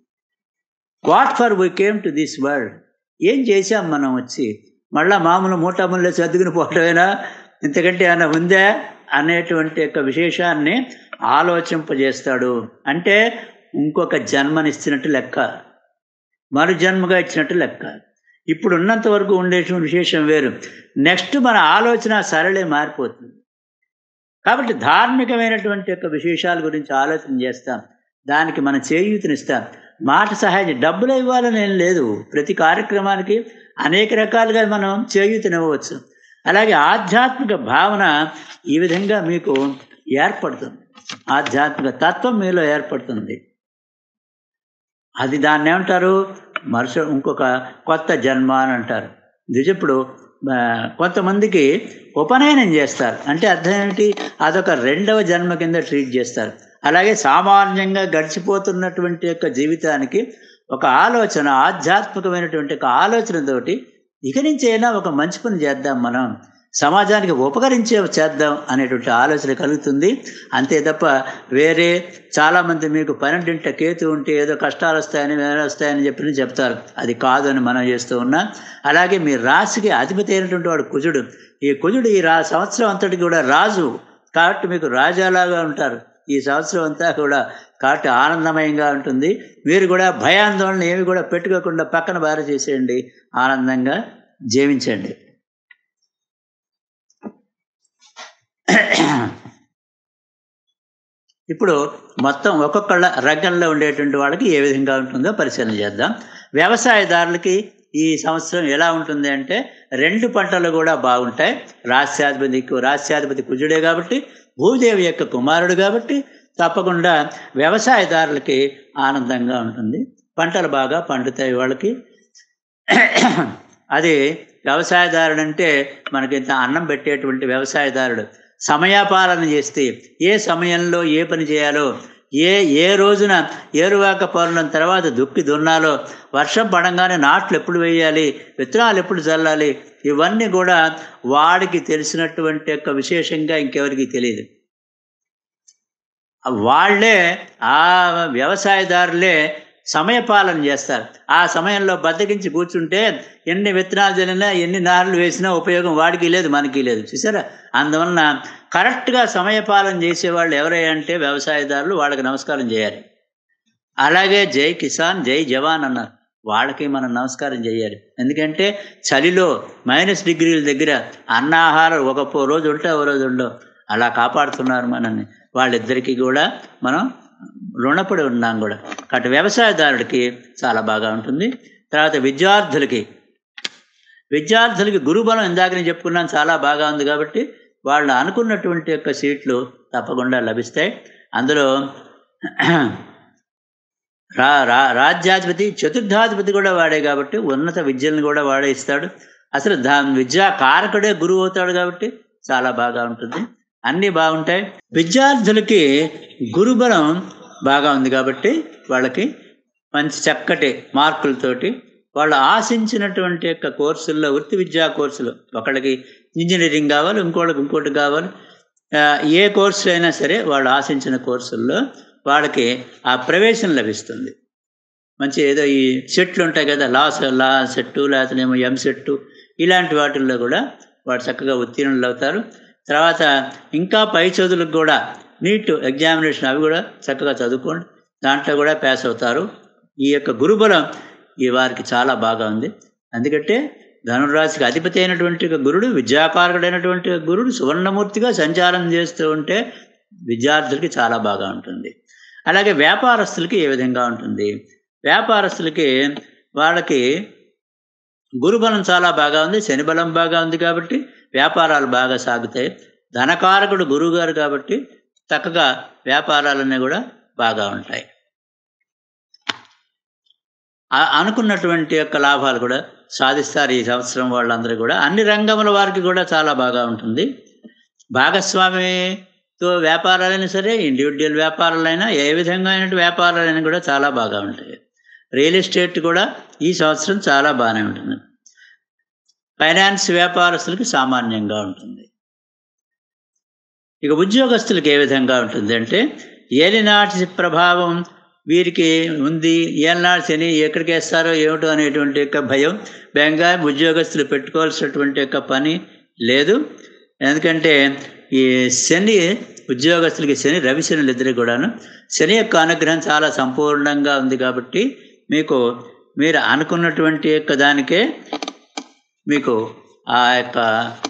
what for we came to this world ఏం చేశాం మనం వచ్చి మళ్ళా మామూలు మూటముల్లో సర్దుకుని పోవటమేనా ఇంతకంటే ఏమైనా ఉందా అనేటువంటి యొక్క విశేషాన్ని ఆలోచింపజేస్తాడు అంటే ఇంకొక జన్మనిచ్చినట్టు లెక్క మరు జన్మగా ఇచ్చినట్టు లెక్క ఇప్పుడు ఉన్నంత వరకు ఉండేటువంటి విశేషం వేరు నెక్స్ట్ మన ఆలోచన సరళే మారిపోతుంది కాబట్టి ధార్మికమైనటువంటి యొక్క విశేషాల గురించి ఆలోచన చేస్తాం దానికి మనం చేయూతనిస్తాం మాట సహాయం డబ్బులు ఇవ్వాలని ఏం లేదు ప్రతి కార్యక్రమానికి అనేక రకాలుగా మనం చేయూతనివ్వవచ్చు అలాగే ఆధ్యాత్మిక భావన ఈ విధంగా మీకు ఏర్పడుతుంది ఆధ్యాత్మిక తత్వం మీలో ఏర్పడుతుంది అది దాన్ని ఏమంటారు మరుస ఇంకొక కొత్త జన్మ అని అంటారు నిజప్పుడు కొంతమందికి ఉపనయనం చేస్తారు అంటే అర్థం ఏమిటి అదొక రెండవ జన్మ కింద ట్రీట్ చేస్తారు అలాగే సామాన్యంగా గడిచిపోతున్నటువంటి యొక్క జీవితానికి ఒక ఆలోచన ఆధ్యాత్మికమైనటువంటి ఒక ఆలోచనతోటి ఇక నుంచి అయినా ఒక మంచి పని చేద్దాం మనం సమాజానికి ఉపకరించే చేద్దాం అనేటువంటి ఆలోచన కలుగుతుంది అంతే తప్ప వేరే చాలామంది మీకు పన్నెండింట కేతు ఉంటే ఏదో కష్టాలు వస్తాయని వేరే వస్తాయని చెప్పి చెప్తారు అది కాదు అని మనం చేస్తూ ఉన్నా అలాగే మీ రాశికి అధిపతి అయినటువంటి వాడు కుజుడు ఈ కుజుడు ఈ రా సంవత్సరం అంతటికి కూడా రాజు కాబట్టి మీకు రాజాలాగా ఉంటారు ఈ సంవత్సరం అంతా కూడా కాబట్టి ఆనందమయంగా ఉంటుంది మీరు కూడా భయాందోళన ఏమి కూడా పెట్టుకోకుండా పక్కన బార చేసేయండి ఆనందంగా జీవించండి ఇప్పుడు మొత్తం ఒక్కొక్కళ్ళ రంగంలో ఉండేటువంటి వాళ్ళకి ఏ విధంగా ఉంటుందో పరిశీలన చేద్దాం వ్యవసాయదారులకి ఈ సంవత్సరం ఎలా ఉంటుంది అంటే రెండు పంటలు కూడా బాగుంటాయి రాస్యాధిపతి రాస్యాధిపతి కుజుడే కాబట్టి భూదేవి యొక్క కుమారుడు కాబట్టి తప్పకుండా వ్యవసాయదారులకి ఆనందంగా ఉంటుంది పంటలు బాగా పండుతాయి వాళ్ళకి అది వ్యవసాయదారుడు అంటే మనకి ఇంత అన్నం పెట్టేటువంటి వ్యవసాయదారుడు సమయపాలన చేస్తే ఏ సమయంలో ఏ పని చేయాలో ఏ ఏ రోజున ఏరువాక పౌర్ణం తర్వాత దుక్కి దున్నాలో వర్షం పడంగానే నాట్లు ఎప్పుడు వేయాలి విత్తనాలు ఎప్పుడు చల్లాలి ఇవన్నీ కూడా వాడికి తెలిసినటువంటి యొక్క విశేషంగా ఇంకెవరికి తెలియదు వాళ్ళే ఆ వ్యవసాయదారులే సమయపాలన చేస్తారు ఆ సమయంలో బద్దకించి కూర్చుంటే ఎన్ని విత్తనాలు చల్లినా ఎన్ని నార్లు వేసినా ఉపయోగం వాడికి లేదు మనకి లేదు చూసారా అందువలన కరెక్ట్గా సమయపాలన చేసేవాళ్ళు ఎవరై అంటే వ్యవసాయదారులు వాళ్ళకి నమస్కారం చేయాలి అలాగే జై కిసాన్ జై జవాన్ అన్నారు వాళ్ళకి మనం నమస్కారం చేయాలి ఎందుకంటే చలిలో మైనస్ డిగ్రీల దగ్గర అన్నాహారం ఒక రోజు ఉంటే ఓ రోజు ఉండవు అలా కాపాడుతున్నారు మనల్ని వాళ్ళిద్దరికీ కూడా మనం రుణపడి ఉన్నాం కూడా కాబట్టి వ్యవసాయదారుడికి చాలా బాగా ఉంటుంది తర్వాత విద్యార్థులకి విద్యార్థులకి గురుబలం ఇందాక నేను చెప్పుకున్నాను చాలా బాగా ఉంది కాబట్టి వాళ్ళు అనుకున్నటువంటి యొక్క సీట్లు తప్పకుండా లభిస్తాయి అందులో రా రా రాజ్యాధిపతి చతుర్థాధిపతి కూడా వాడే కాబట్టి ఉన్నత విద్యలను కూడా వాడే ఇస్తాడు అసలు దా విద్యా కారకుడే గురువు అవుతాడు కాబట్టి చాలా బాగా ఉంటుంది అన్నీ బాగుంటాయి విద్యార్థులకి గురుబలం బాగా ఉంది కాబట్టి వాళ్ళకి మంచి చక్కటి మార్కులతోటి వాళ్ళు ఆశించినటువంటి యొక్క కోర్సుల్లో వృత్తి విద్యా కోర్సులు ఒకళ్ళకి ఇంజనీరింగ్ కావాలి ఇంకోళ్ళకి ఇంకోటి కావాలి ఏ కోర్సు అయినా సరే వాళ్ళు ఆశించిన కోర్సుల్లో వాళ్ళకి ఆ ప్రవేశం లభిస్తుంది మంచి ఏదో ఈ సెట్లు ఉంటాయి కదా లా లా సెట్టు లేకపోతే ఏమో ఎం సెట్టు ఇలాంటి వాటిల్లో కూడా వాడు చక్కగా ఉత్తీర్ణులు అవుతారు తర్వాత ఇంకా పై చదువులకు కూడా నీట్ ఎగ్జామినేషన్ అవి కూడా చక్కగా చదువుకోండి దాంట్లో కూడా పాస్ అవుతారు ఈ యొక్క గురుబలం ఈ వారికి చాలా బాగా ఉంది ఎందుకంటే ధనురాశికి అధిపతి అయినటువంటి గురుడు విద్యాకారకుడైనటువంటి గురుడు సువర్ణమూర్తిగా సంచారం చేస్తూ ఉంటే విద్యార్థులకి చాలా బాగా ఉంటుంది అలాగే వ్యాపారస్తులకి ఏ విధంగా ఉంటుంది వ్యాపారస్తులకి వాళ్ళకి గురుబలం చాలా బాగా ఉంది శని బలం బాగా ఉంది కాబట్టి వ్యాపారాలు బాగా సాగుతాయి ధనకారకుడు గురువుగారు కాబట్టి చక్కగా వ్యాపారాలన్నీ కూడా బాగా ఉంటాయి అనుకున్నటువంటి యొక్క లాభాలు కూడా సాధిస్తారు ఈ సంవత్సరం వాళ్ళందరూ కూడా అన్ని రంగముల వారికి కూడా చాలా బాగా ఉంటుంది భాగస్వామితో వ్యాపారాలైనా సరే ఇండివిజువల్ వ్యాపారాలైనా ఏ విధంగా అయిన వ్యాపారాలైనా కూడా చాలా బాగా ఉంటాయి రియల్ ఎస్టేట్ కూడా ఈ సంవత్సరం చాలా బాగానే ఉంటుంది ఫైనాన్స్ వ్యాపారస్తులకి సామాన్యంగా ఉంటుంది ఇక ఉద్యోగస్తులకు ఏ విధంగా ఉంటుంది అంటే ఏలినాటి ప్రభావం వీరికి ఉంది ఏలినాటి శని ఎక్కడికి వేస్తారో ఏమిటో అనేటువంటి యొక్క భయం బెంగా ఉద్యోగస్తులు పెట్టుకోవాల్సినటువంటి యొక్క పని లేదు ఎందుకంటే ఈ శని ఉద్యోగస్తులకి శని రవి శనులు ఇద్దరు కూడాను శని యొక్క అనుగ్రహం చాలా సంపూర్ణంగా ఉంది కాబట్టి మీకు మీరు అనుకున్నటువంటి యొక్క దానికే మీకు ఆ యొక్క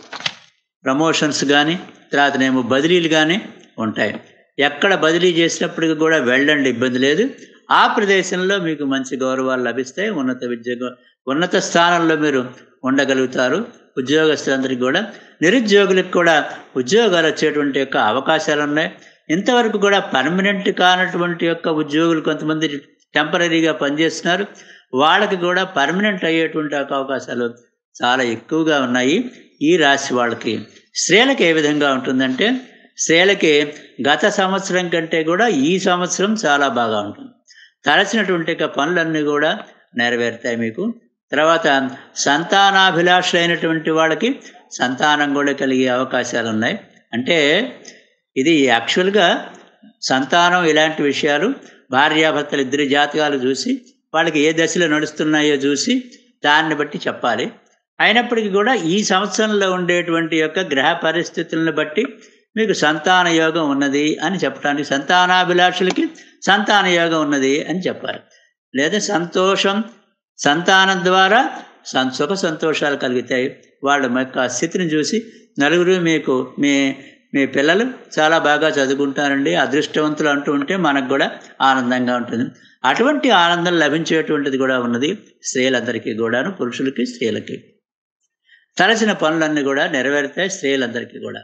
ప్రమోషన్స్ కానీ తర్వాతనేమో బదిలీలు కానీ ఉంటాయి ఎక్కడ బదిలీ చేసినప్పటికీ కూడా వెళ్ళండి ఇబ్బంది లేదు ఆ ప్రదేశంలో మీకు మంచి గౌరవాలు లభిస్తాయి ఉన్నత విద్య ఉన్నత స్థానంలో మీరు ఉండగలుగుతారు ఉద్యోగస్తులందరికీ కూడా నిరుద్యోగులకు కూడా ఉద్యోగాలు వచ్చేటువంటి యొక్క అవకాశాలు ఉన్నాయి ఇంతవరకు కూడా పర్మనెంట్ కానటువంటి యొక్క ఉద్యోగులు కొంతమంది టెంపరీగా పనిచేస్తున్నారు వాళ్ళకి కూడా పర్మనెంట్ అయ్యేటువంటి అవకాశాలు చాలా ఎక్కువగా ఉన్నాయి ఈ రాశి వాళ్ళకి స్త్రీలకు ఏ విధంగా ఉంటుందంటే స్త్రీలకి గత సంవత్సరం కంటే కూడా ఈ సంవత్సరం చాలా బాగా ఉంటుంది తలచినటువంటి పనులన్నీ కూడా నెరవేరుతాయి మీకు తర్వాత సంతానాభిలాషులైనటువంటి వాళ్ళకి సంతానం కూడా కలిగే అవకాశాలు ఉన్నాయి అంటే ఇది యాక్చువల్గా సంతానం ఇలాంటి విషయాలు భార్యాభర్తలు ఇద్దరి జాతకాలు చూసి వాళ్ళకి ఏ దశలో నడుస్తున్నాయో చూసి దాన్ని బట్టి చెప్పాలి అయినప్పటికీ కూడా ఈ సంవత్సరంలో ఉండేటువంటి యొక్క గ్రహ పరిస్థితులను బట్టి మీకు సంతాన యోగం ఉన్నది అని చెప్పడానికి సంతానాభిలాషులకి సంతాన యోగం ఉన్నది అని చెప్పాలి లేదా సంతోషం సంతానం ద్వారా సం సుఖ సంతోషాలు కలుగుతాయి వాళ్ళ యొక్క స్థితిని చూసి నలుగురు మీకు మీ మీ పిల్లలు చాలా బాగా చదువుకుంటారండి అదృష్టవంతులు అంటూ ఉంటే మనకు కూడా ఆనందంగా ఉంటుంది అటువంటి ఆనందం లభించేటువంటిది కూడా ఉన్నది స్త్రీలందరికీ కూడాను పురుషులకి స్త్రీలకి తలసిన పనులన్నీ కూడా నెరవేరుతాయి స్త్రీలందరికీ కూడా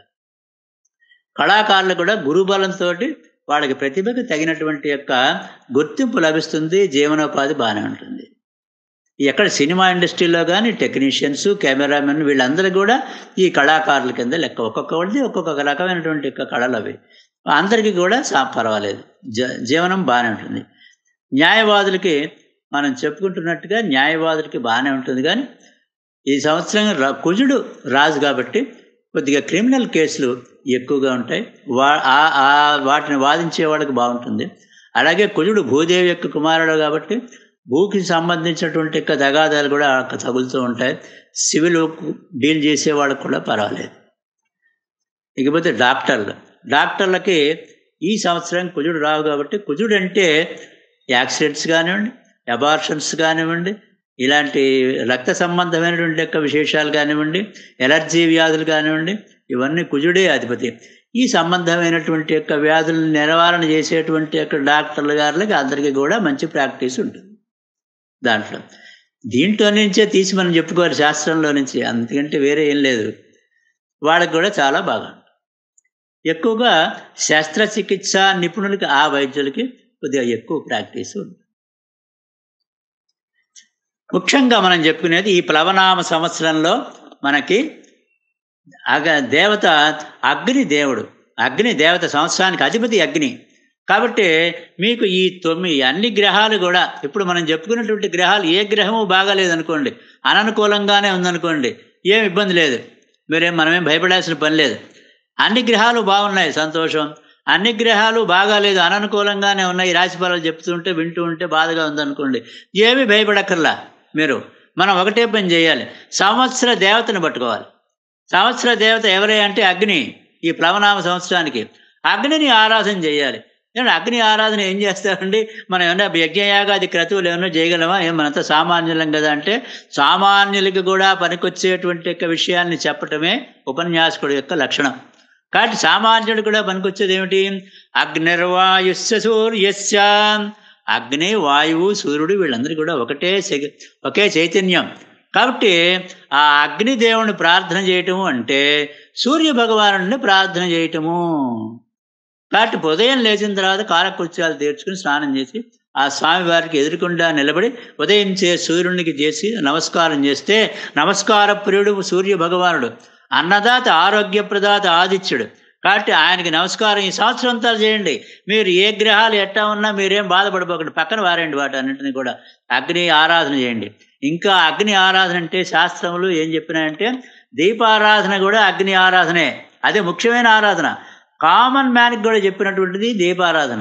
కళాకారులు కూడా గురుబలంతో వాళ్ళకి ప్రతిభకు తగినటువంటి యొక్క గుర్తింపు లభిస్తుంది జీవనోపాధి బాగానే ఉంటుంది ఎక్కడ సినిమా ఇండస్ట్రీలో కానీ టెక్నీషియన్స్ కెమెరామెన్ వీళ్ళందరూ కూడా ఈ కళాకారుల కింద లెక్క ఒక్కొక్క వాళ్ళది ఒక్కొక్క రకమైనటువంటి యొక్క కళలు అవి అందరికీ కూడా సా పర్వాలేదు జ జీవనం బాగానే ఉంటుంది న్యాయవాదులకి మనం చెప్పుకుంటున్నట్టుగా న్యాయవాదులకి బాగానే ఉంటుంది కానీ ఈ సంవత్సరం రా కుజుడు రాజు కాబట్టి కొద్దిగా క్రిమినల్ కేసులు ఎక్కువగా ఉంటాయి వా ఆ వాటిని వాదించే వాళ్ళకి బాగుంటుంది అలాగే కుజుడు భూదేవి యొక్క కుమారుడు కాబట్టి భూకి సంబంధించినటువంటి యొక్క తగాదాలు కూడా తగులుతూ ఉంటాయి సివిల్ డీల్ చేసే వాళ్ళకి కూడా పర్వాలేదు ఇకపోతే డాక్టర్లు డాక్టర్లకి ఈ సంవత్సరం కుజుడు రావు కాబట్టి కుజుడు అంటే యాక్సిడెంట్స్ కానివ్వండి అబార్షన్స్ కానివ్వండి ఇలాంటి రక్త సంబంధమైనటువంటి యొక్క విశేషాలు కానివ్వండి ఎలర్జీ వ్యాధులు కానివ్వండి ఇవన్నీ కుజుడే అధిపతి ఈ సంబంధమైనటువంటి యొక్క వ్యాధులను నివారణ చేసేటువంటి యొక్క డాక్టర్ల గారులకి అందరికీ కూడా మంచి ప్రాక్టీస్ ఉంటుంది దాంట్లో దీంట్లో నుంచే తీసి మనం చెప్పుకోవాలి శాస్త్రంలో నుంచి అందుకంటే వేరే ఏం లేదు వాళ్ళకి కూడా చాలా బాగా ఎక్కువగా శస్త్రచికిత్స నిపుణులకి ఆ వైద్యులకి కొద్దిగా ఎక్కువ ప్రాక్టీస్ ఉంది ముఖ్యంగా మనం చెప్పుకునేది ఈ ప్లవనామ సంవత్సరంలో మనకి అగ దేవత అగ్ని దేవుడు అగ్ని దేవత సంవత్సరానికి అధిపతి అగ్ని కాబట్టి మీకు ఈ తొమ్మిది అన్ని గ్రహాలు కూడా ఇప్పుడు మనం చెప్పుకున్నటువంటి గ్రహాలు ఏ గ్రహము బాగాలేదనుకోండి అననుకూలంగానే ఉందనుకోండి ఏం ఇబ్బంది లేదు మీరేం మనమేం భయపడాల్సిన పని లేదు అన్ని గ్రహాలు బాగున్నాయి సంతోషం అన్ని గ్రహాలు బాగాలేదు అననుకూలంగానే ఉన్నాయి రాశి ఫలాలు చెప్తుంటే వింటూ ఉంటే బాధగా ఉందనుకోండి ఏమీ భయపడక్కర్లా మీరు మనం ఒకటే పని చేయాలి సంవత్సర దేవతను పట్టుకోవాలి సంవత్సర దేవత ఎవరే అంటే అగ్ని ఈ ప్లవనామ సంవత్సరానికి అగ్నిని ఆరాధన చేయాలి ఏమంటే అగ్ని ఆరాధన ఏం చేస్తారండి మనం ఏమన్నా యజ్ఞయాగాది క్రతువులు ఏమన్నా చేయగలమా ఏం మనంతా సామాన్యులం కదా అంటే సామాన్యులకి కూడా పనికొచ్చేటువంటి యొక్క విషయాన్ని చెప్పటమే ఉపన్యాసకుడు యొక్క లక్షణం కాబట్టి సామాన్యుడు కూడా పనికొచ్చేది ఏమిటి అగ్నిర్వాయుస్య సూర్యస్య అగ్ని వాయువు సూర్యుడు వీళ్ళందరూ కూడా ఒకటే ఒకే చైతన్యం కాబట్టి ఆ అగ్నిదేవుని ప్రార్థన చేయటము అంటే సూర్య భగవాను ప్రార్థన చేయటము కాబట్టి ఉదయం లేచిన తర్వాత కాలకృత్యాలు తీర్చుకుని స్నానం చేసి ఆ స్వామివారికి ఎదురుకుండా నిలబడి ఉదయించే సూర్యునికి చేసి నమస్కారం చేస్తే నమస్కార ప్రియుడు సూర్య భగవానుడు అన్నదాత ఆరోగ్య ప్రదాత ఆదిత్యుడు కాబట్టి ఆయనకి నమస్కారం ఈ సంవత్సరం అంతా చేయండి మీరు ఏ గ్రహాలు ఎట్టా ఉన్నా మీరేం బాధపడిపోకండి పక్కన వారండి వాటి అన్నింటినీ కూడా అగ్ని ఆరాధన చేయండి ఇంకా అగ్ని ఆరాధన అంటే శాస్త్రములు ఏం చెప్పినాయంటే దీపారాధన కూడా అగ్ని ఆరాధనే అదే ముఖ్యమైన ఆరాధన కామన్ మ్యాన్కి కూడా చెప్పినటువంటిది దీపారాధన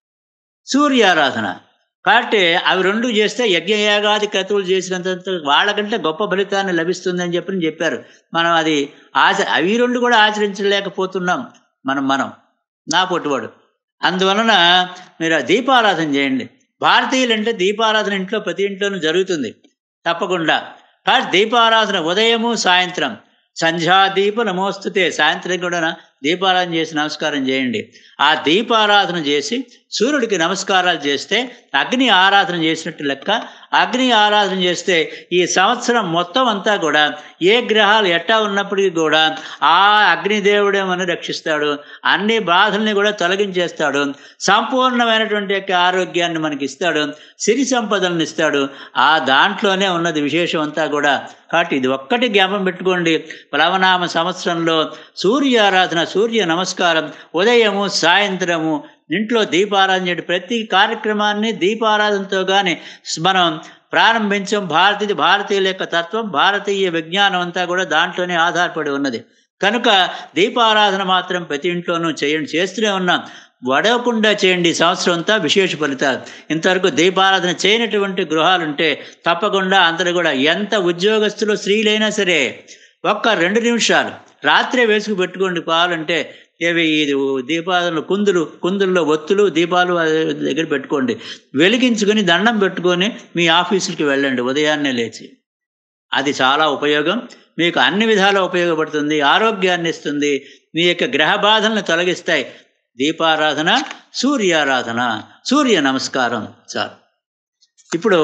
సూర్యారాధన కాబట్టి అవి రెండు చేస్తే యజ్ఞయాగాది క్రతువులు చేసినంత వాళ్ళకంటే గొప్ప ఫలితాన్ని లభిస్తుందని చెప్పి చెప్పారు మనం అది ఆచ అవి రెండు కూడా ఆచరించలేకపోతున్నాం మనం మనం నా పొట్టువాడు అందువలన మీరు ఆ దీపారాధన చేయండి భారతీయులు అంటే దీపారాధన ఇంట్లో ప్రతి ఇంట్లోనూ జరుగుతుంది తప్పకుండా కానీ దీపారాధన ఉదయము సాయంత్రం సంధ్యాదీప నమోస్తుతే సాయంత్రం కూడా దీపారాధన చేసి నమస్కారం చేయండి ఆ దీపారాధన చేసి సూర్యుడికి నమస్కారాలు చేస్తే అగ్ని ఆరాధన చేసినట్టు లెక్క అగ్ని ఆరాధన చేస్తే ఈ సంవత్సరం మొత్తం అంతా కూడా ఏ గ్రహాలు ఎట్టా ఉన్నప్పటికీ కూడా ఆ అగ్నిదేవుడే మనం రక్షిస్తాడు అన్ని బాధల్ని కూడా తొలగించేస్తాడు సంపూర్ణమైనటువంటి యొక్క ఆరోగ్యాన్ని మనకి ఇస్తాడు సిరి సంపదలను ఇస్తాడు ఆ దాంట్లోనే ఉన్నది విశేషం అంతా కూడా కాబట్టి ఇది ఒక్కటి జ్ఞాపం పెట్టుకోండి ప్లవనామ సంవత్సరంలో సూర్య ఆరాధన సూర్య నమస్కారం ఉదయము సాయంత్రము ఇంట్లో దీపారాధన చేయడం ప్రతి కార్యక్రమాన్ని దీపారాధనతో కానీ మనం ప్రారంభించాం భారతీయ భారతీయుల యొక్క తత్వం భారతీయ విజ్ఞానం అంతా కూడా దాంట్లోనే ఆధారపడి ఉన్నది కనుక దీపారాధన మాత్రం ప్రతి ఇంట్లోనూ చేయండి చేస్తూనే ఉన్నాం వడవకుండా చేయండి ఈ సంవత్సరం అంతా విశేష ఫలితాలు ఇంతవరకు దీపారాధన చేయనటువంటి గృహాలుంటే తప్పకుండా అందరూ కూడా ఎంత ఉద్యోగస్తులు స్త్రీలైనా సరే ఒక్క రెండు నిమిషాలు రాత్రే వేసుకు పెట్టుకోండి కావాలంటే ఏవి ఇది దీపాలను కుందులు కుందుల్లో ఒత్తులు దీపాలు దగ్గర పెట్టుకోండి వెలిగించుకొని దండం పెట్టుకొని మీ ఆఫీసులకి వెళ్ళండి ఉదయాన్నే లేచి అది చాలా ఉపయోగం మీకు అన్ని విధాలా ఉపయోగపడుతుంది ఆరోగ్యాన్ని ఇస్తుంది మీ యొక్క గ్రహ బాధలను తొలగిస్తాయి దీపారాధన సూర్యారాధన సూర్య నమస్కారం చాలు ఇప్పుడు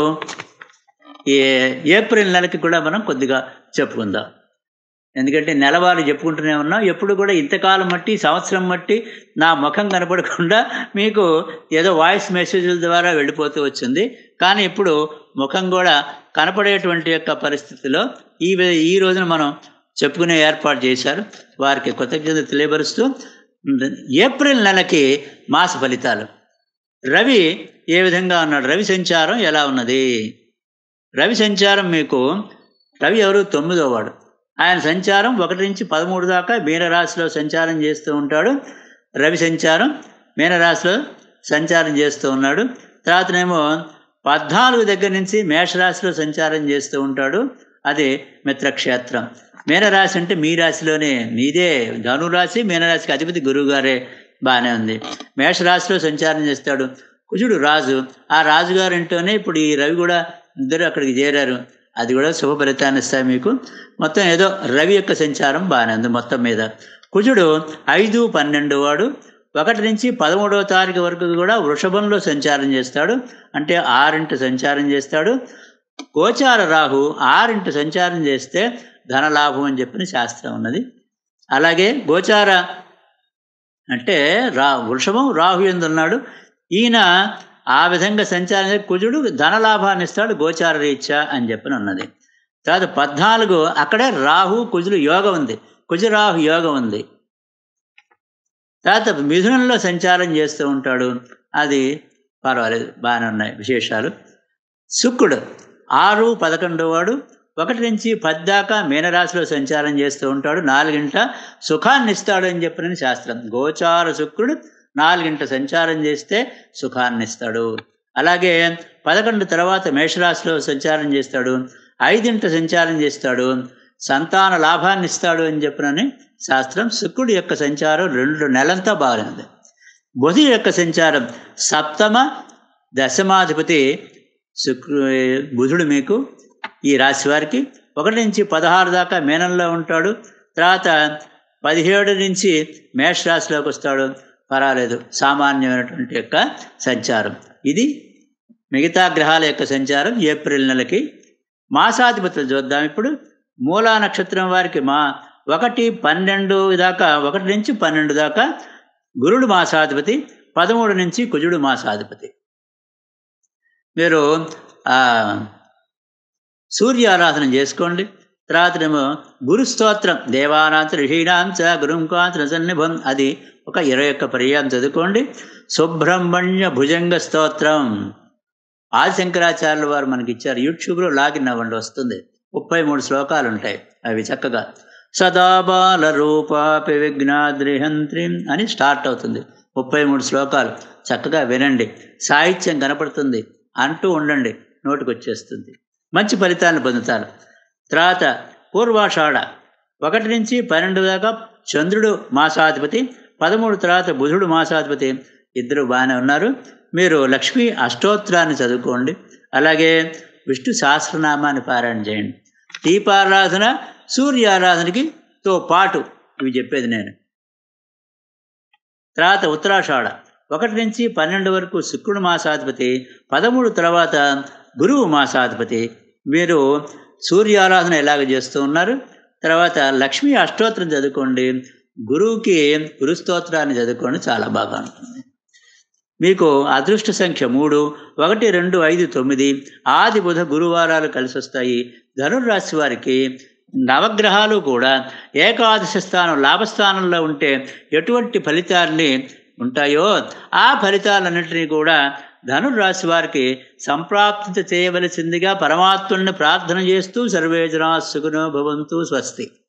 ఈ ఏప్రిల్ నెలకి కూడా మనం కొద్దిగా చెప్పుకుందాం ఎందుకంటే నెలవారు చెప్పుకుంటూనే ఉన్నాం ఎప్పుడు కూడా ఇంతకాలం మట్టి సంవత్సరం మట్టి నా ముఖం కనపడకుండా మీకు ఏదో వాయిస్ మెసేజ్ల ద్వారా వెళ్ళిపోతూ వచ్చింది కానీ ఇప్పుడు ముఖం కూడా కనపడేటువంటి యొక్క పరిస్థితిలో ఈ ఈ రోజున మనం చెప్పుకునే ఏర్పాటు చేశారు వారికి కృతజ్ఞత తెలియపరుస్తూ ఏప్రిల్ నెలకి మాస ఫలితాలు రవి ఏ విధంగా ఉన్నాడు రవి సంచారం ఎలా ఉన్నది రవి సంచారం మీకు రవి ఎవరు తొమ్మిదో వాడు ఆయన సంచారం ఒకటి నుంచి పదమూడు దాకా మీనరాశిలో సంచారం చేస్తూ ఉంటాడు రవి సంచారం మీనరాశిలో సంచారం చేస్తూ ఉన్నాడు తర్వాతనేమో పద్నాలుగు దగ్గర నుంచి మేషరాశిలో సంచారం చేస్తూ ఉంటాడు అది మిత్రక్షేత్రం మీనరాశి అంటే మీ రాశిలోనే మీదే ధనురాశి మీనరాశికి అధిపతి గురువుగారే బాగానే ఉంది మేషరాశిలో సంచారం చేస్తాడు కుజుడు రాజు ఆ రాజుగారు ఇంట్లోనే ఇప్పుడు ఈ రవి కూడా ఇద్దరు అక్కడికి చేరారు అది కూడా శుభ ఫలితాన్ని ఇస్తాయి మీకు మొత్తం ఏదో రవి యొక్క సంచారం బాగానే ఉంది మొత్తం మీద కుజుడు ఐదు పన్నెండు వాడు ఒకటి నుంచి పదమూడవ తారీఖు వరకు కూడా వృషభంలో సంచారం చేస్తాడు అంటే ఆరింటి సంచారం చేస్తాడు గోచార రాహు ఆరింటి సంచారం చేస్తే ధనలాభం అని చెప్పిన శాస్త్రం ఉన్నది అలాగే గోచార అంటే రా వృషభం రాహు ఎందున్నాడు ఈయన ఆ విధంగా సంచారం కుజుడు ధనలాభాన్ని ఇస్తాడు గోచార రీత్యా అని చెప్పిన ఉన్నది తర్వాత పద్నాలుగు అక్కడే రాహు కుజులు యోగం ఉంది కుజరాహు యోగం ఉంది తర్వాత మిథునంలో సంచారం చేస్తూ ఉంటాడు అది పర్వాలేదు బాగానే ఉన్నాయి విశేషాలు శుక్రుడు ఆరు పదకొండు వాడు ఒకటి నుంచి పది దాకా మీనరాశిలో సంచారం చేస్తూ ఉంటాడు నాలుగింట సుఖాన్ని ఇస్తాడు అని చెప్పిన శాస్త్రం గోచార శుక్రుడు నాలుగింట సంచారం చేస్తే సుఖాన్ని ఇస్తాడు అలాగే పదకొండు తర్వాత మేషరాశిలో సంచారం చేస్తాడు ఐదింట సంచారం చేస్తాడు సంతాన లాభాన్ని ఇస్తాడు అని చెప్పినని శాస్త్రం శుక్రుడి యొక్క సంచారం రెండు నెలంతా బాగుంది బుధి యొక్క సంచారం సప్తమ దశమాధిపతి శుక్రు బుధుడు మీకు ఈ రాశి వారికి ఒకటి నుంచి పదహారు దాకా మేనంలో ఉంటాడు తర్వాత పదిహేడు నుంచి మేషరాశిలోకి వస్తాడు పర్వాలేదు సామాన్యమైనటువంటి యొక్క సంచారం ఇది మిగతా గ్రహాల యొక్క సంచారం ఏప్రిల్ నెలకి మాసాధిపతులు చూద్దాం ఇప్పుడు మూలా నక్షత్రం వారికి మా ఒకటి పన్నెండు దాకా ఒకటి నుంచి పన్నెండు దాకా గురుడు మాసాధిపతి పదమూడు నుంచి కుజుడు మాసాధిపతి మీరు ఆ, సూర్యారాధన చేసుకోండి తర్వాతనేమో గురు స్తోత్రం దేవానాంత ఋషీణాం చ గురుంకాంత సన్నిభం అది ఒక ఇరవై ఒక్క పర్యాయం చదువుకోండి సుబ్రహ్మణ్య భుజంగ స్తోత్రం ఆదిశంకరాచార్యుల వారు మనకి ఇచ్చారు యూట్యూబ్లో లాగిన్ అవ్వండి వస్తుంది ముప్పై మూడు శ్లోకాలు ఉంటాయి అవి చక్కగా సదా బాల రూపాపి విఘ్నాద్రిహంత్రిం అని స్టార్ట్ అవుతుంది ముప్పై మూడు శ్లోకాలు చక్కగా వినండి సాహిత్యం కనపడుతుంది అంటూ ఉండండి నోటికి వచ్చేస్తుంది మంచి ఫలితాలను పొందుతారు తర్వాత పూర్వాషాఢ ఒకటి నుంచి పన్నెండు దాకా చంద్రుడు మాసాధిపతి పదమూడు తర్వాత బుధుడు మాసాధిపతి ఇద్దరు బాగానే ఉన్నారు మీరు లక్ష్మీ అష్టోత్తరాన్ని చదువుకోండి అలాగే విష్ణు సహస్రనామాన్ని పారాయణ చేయండి దీపారాధన సూర్యారాధనకి తో పాటు ఇవి చెప్పేది నేను తర్వాత ఉత్తరాషాఢ ఒకటి నుంచి పన్నెండు వరకు శుక్రుడు మాసాధిపతి పదమూడు తర్వాత గురువు మాసాధిపతి మీరు సూర్యారాధన ఎలాగ చేస్తూ ఉన్నారు తర్వాత లక్ష్మీ అష్టోత్తరం చదువుకోండి గురువుకి గురు స్తోత్రాన్ని చదువుకోండి చాలా బాగా ఉంటుంది మీకు అదృష్ట సంఖ్య మూడు ఒకటి రెండు ఐదు తొమ్మిది ఆది బుధ గురువారాలు కలిసి వస్తాయి ధనుర్రాశి వారికి నవగ్రహాలు కూడా ఏకాదశి స్థానం లాభస్థానంలో ఉంటే ఎటువంటి ఫలితాల్ని ఉంటాయో ఆ ఫలితాలన్నింటినీ కూడా ధనుర్రాశి వారికి సంప్రాప్తి చేయవలసిందిగా పరమాత్ముని ప్రార్థన చేస్తూ సర్వే జనా సుఖనో భవంతు స్వస్తి